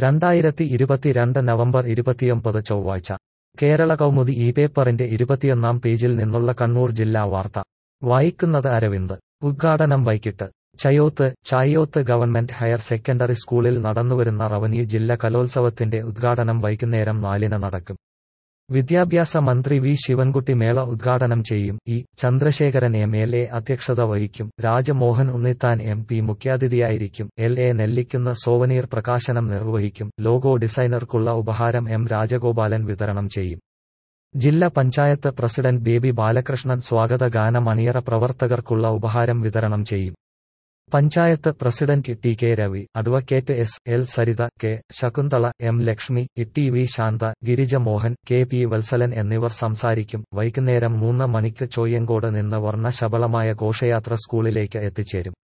രണ്ടായിരത്തി ഇരുപത്തിരണ്ട് നവംബർ ഇരുപത്തിയൊമ്പത് ചൊവ്വാഴ്ച കേരള കൗമുദി ഈ പേപ്പറിന്റെ ഇരുപത്തിയൊന്നാം പേജിൽ നിന്നുള്ള കണ്ണൂർ ജില്ലാ വാർത്ത വായിക്കുന്നത് അരവിന്ദ് ഉദ്ഘാടനം വൈകിട്ട് Chayoth Chayoth government higher secondary സ്കൂളിൽ നടന്നുവരുന്ന റവന്യൂ ജില്ല കലോത്സവത്തിന്റെ ഉദ്ഘാടനം വൈകുന്നേരം നാലിന് നടക്കും വിദ്യാഭ്യാസ മന്ത്രി വി ശിവൻകുട്ടി മേള ഉദ്ഘാടനം ചെയ്യും E Chandrasekharan M L A അധ്യക്ഷത വഹിക്കും രാജമോഹൻ ഉണ്ണിത്താൻ എം പി മുഖ്യാതിഥിയായിരിക്കും എൽ എ നെല്ലിക്കുന്ന് സോവനീർ പ്രകാശനം നിർവഹിക്കും ലോഗോ ഡിസൈനർക്കുള്ള ഉപഹാരം എം രാജഗോപാലൻ വിതരണം ചെയ്യും ജില്ലാ പഞ്ചായത്ത് പ്രസിഡന്റ് ബേബി ബാലകൃഷ്ണൻ സ്വാഗത ഗാനം അണിയറ പ്രവർത്തകർക്കുള്ള ഉപഹാരം വിതരണം ചെയ്യും panchayat president T K Ravi advocate S L Saritha K Shakunthala M Lakshmi T V Shantha Girija Mohan K P Vatsalan എന്നിവർ സംസാരിക്കും വൈകുന്നേരം മൂന്ന് മണിക്ക് ചോയ്യങ്കോട് നിന്ന് വർണ്ണശബളമായ ഘോഷയാത്ര സ്കൂളിലേക്ക് എത്തിച്ചേരും